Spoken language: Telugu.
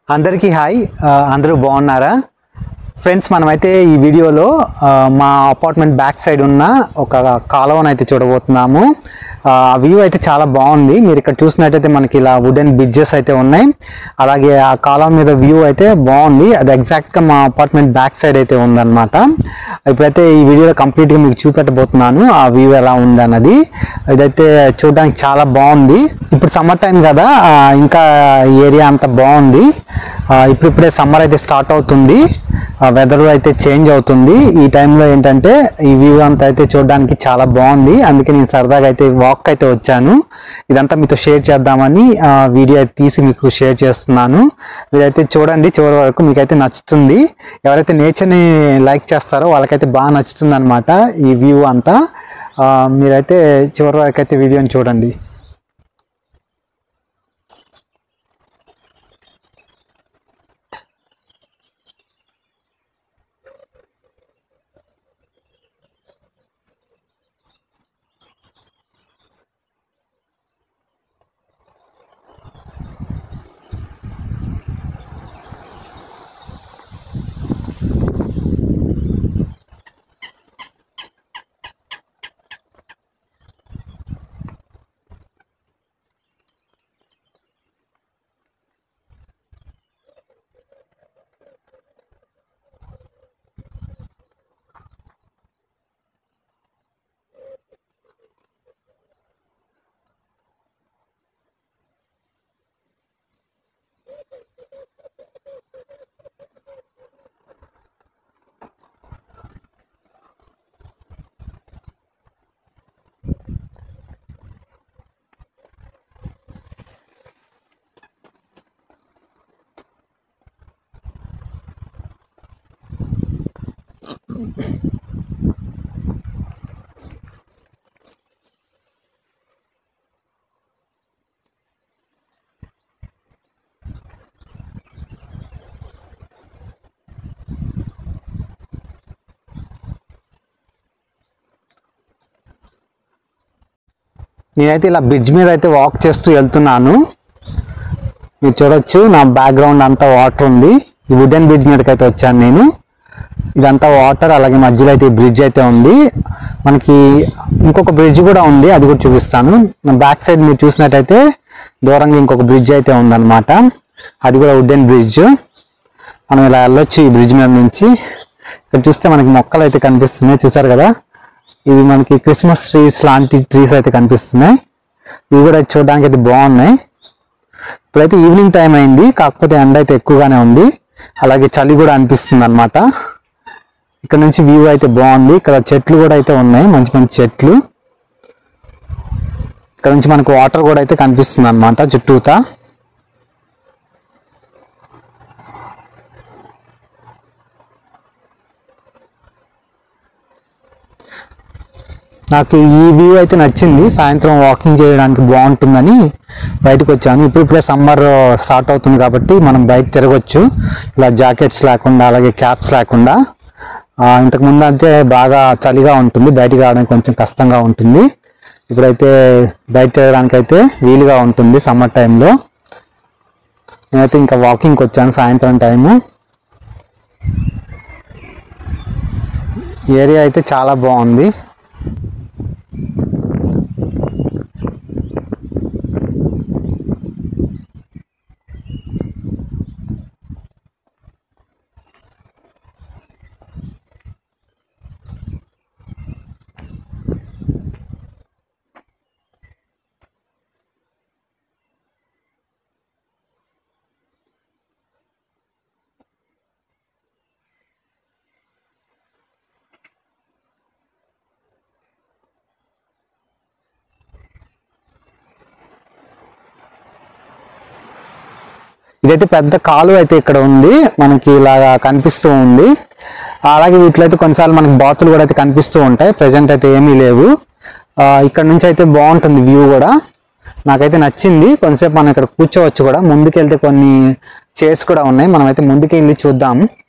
అందరికీ హాయ్ ఆ, అందరూ బాగున్నారా ఫ్రెండ్స్ మనమైతే ఈ వీడియోలో ఆ, మా అపార్ట్మెంట్ బ్యాక్ సైడ్ ఉన్న ఒక కాలువను అయితే చూడబోతున్నాము ఆ వ్యూ అయితే చాలా బాగుంది మీరు ఇక్కడ చూసినట్టయితే మనకి ఇలా వుడెన్ బ్రిడ్జెస్ అయితే ఉన్నాయి అలాగే ఆ కాలువ మీద వ్యూ అయితే బాగుంది అది ఎగ్జాక్ట్గా మా అపార్ట్మెంట్ బ్యాక్ సైడ్ అయితే ఉందన్నమాట ఇప్పుడైతే ఈ వీడియోలో కంప్లీట్గా మీకు చూపెట్టబోతున్నాను ఆ వ్యూ ఎలా ఉంది అన్నది ఇదైతే చూడడానికి చాలా బాగుంది ఇప్పుడు సమ్మర్ టైం కదా ఆ, ఇంకా ఏరియా అంతా బాగుంది ఆ, ఇప్పుడిప్పుడే సమ్మర్ అయితే స్టార్ట్ అవుతుంది వెదర్ అయితే చేంజ్ అవుతుంది ఈ టైంలో ఏంటంటే ఈ వ్యూ అంతా అయితే చూడడానికి చాలా బాగుంది అందుకే నేను సరదాగా అయితే వాక్ అయితే వచ్చాను ఇదంతా మీతో షేర్ చేద్దామని ఆ, వీడియో అయితే తీసి మీకు షేర్ చేస్తున్నాను మీరైతే చూడండి చివరి వరకు మీకైతే నచ్చుతుంది ఎవరైతే నేచర్ని లైక్ చేస్తారో వాళ్ళకైతే బాగా నచ్చుతుంది అనమాట ఈ వ్యూ అంతా ఆ, మీరైతే చివరి వరకు అయితే వీడియోని చూడండి నేనైతే ఇలా బ్రిడ్జ్ మీద అయితే వాక్ చేస్తూ వెళ్తున్నాను మీరు చూడొచ్చు నా బ్యాక్గ్రౌండ్ అంతా వాటర్ ఉంది ఈ వుడెన్ బ్రిడ్జ్ మీదకి అయితే వచ్చాను నేను ఇదంతా వాటర్ అలాగే మధ్యలో అయితే ఈ బ్రిడ్జ్ అయితే ఉంది మనకి ఇంకొక బ్రిడ్జ్ కూడా ఉంది అది కూడా చూపిస్తాను నా బ్యాక్ సైడ్ మీరు చూసినట్టయితే దూరంగా ఇంకొక బ్రిడ్జ్ అయితే ఉందన్నమాట అది కూడా వుడెన్ బ్రిడ్జ్ మనం ఇలా వెళ్ళొచ్చు ఈ బ్రిడ్జ్ మీద నుంచి ఇక్కడ చూస్తే మనకి మొక్కలు అయితే కనిపిస్తున్నాయి చూసారు కదా ఇవి మనకి క్రిస్మస్ ట్రీస్ లాంటి ట్రీస్ అయితే కనిపిస్తున్నాయి ఇవి కూడా చూడడానికి అయితే బాగున్నాయి ఇప్పుడైతే ఈవినింగ్ టైం అయింది కాకపోతే ఎండ అయితే ఎక్కువగానే ఉంది అలాగే చలి కూడా అనిపిస్తుంది అనమాట ఇక్కడ నుంచి వ్యూ అయితే బాగుంది ఇక్కడ చెట్లు కూడా అయితే ఉన్నాయి మంచి మంచి చెట్లు ఇక్కడ నుంచి మనకు వాటర్ కూడా అయితే కనిపిస్తుంది అనమాట చుట్టూతా నాకు ఈ వ్యూ అయితే నచ్చింది సాయంత్రం వాకింగ్ చేయడానికి బాగుంటుందని బయటకు వచ్చాను ఇప్పుడు ఇప్పుడే సమ్మర్ స్టార్ట్ అవుతుంది కాబట్టి మనం బయట తిరగచ్చు ఇలా జాకెట్స్ లేకుండా అలాగే క్యాప్స్ లేకుండా ఆ, ఇంతకు ముందు అయితే బాగా చలిగా ఉంటుంది బయటికి రావడానికి కొంచెం కష్టంగా ఉంటుంది ఇప్పుడైతే బయట తిరగడానికి అయితే వీలుగా ఉంటుంది సమ్మర్ టైంలో నేనైతే ఇంకా వాకింగ్కి వచ్చాను సాయంత్రం టైము ఏరియా అయితే చాలా బాగుంది ఇదైతే పెద్ద కాలువ అయితే ఇక్కడ ఉంది మనకి ఇలాగా కనిపిస్తూ ఉంది అలాగే వీటిలో అయితే కొన్నిసార్లు మనకి బాతులు కూడా అయితే కనిపిస్తూ ఉంటాయి ప్రజెంట్ అయితే ఏమీ లేవు ఆ, ఇక్కడ నుంచి అయితే బాగుంటుంది వ్యూ కూడా నాకైతే నచ్చింది కొంతసేపు మనం ఇక్కడ కూర్చోవచ్చు కూడా ముందుకెళ్తే కొన్ని చైర్స్ కూడా ఉన్నాయి మనం అయితే ముందుకు వెళ్ళి చూద్దాం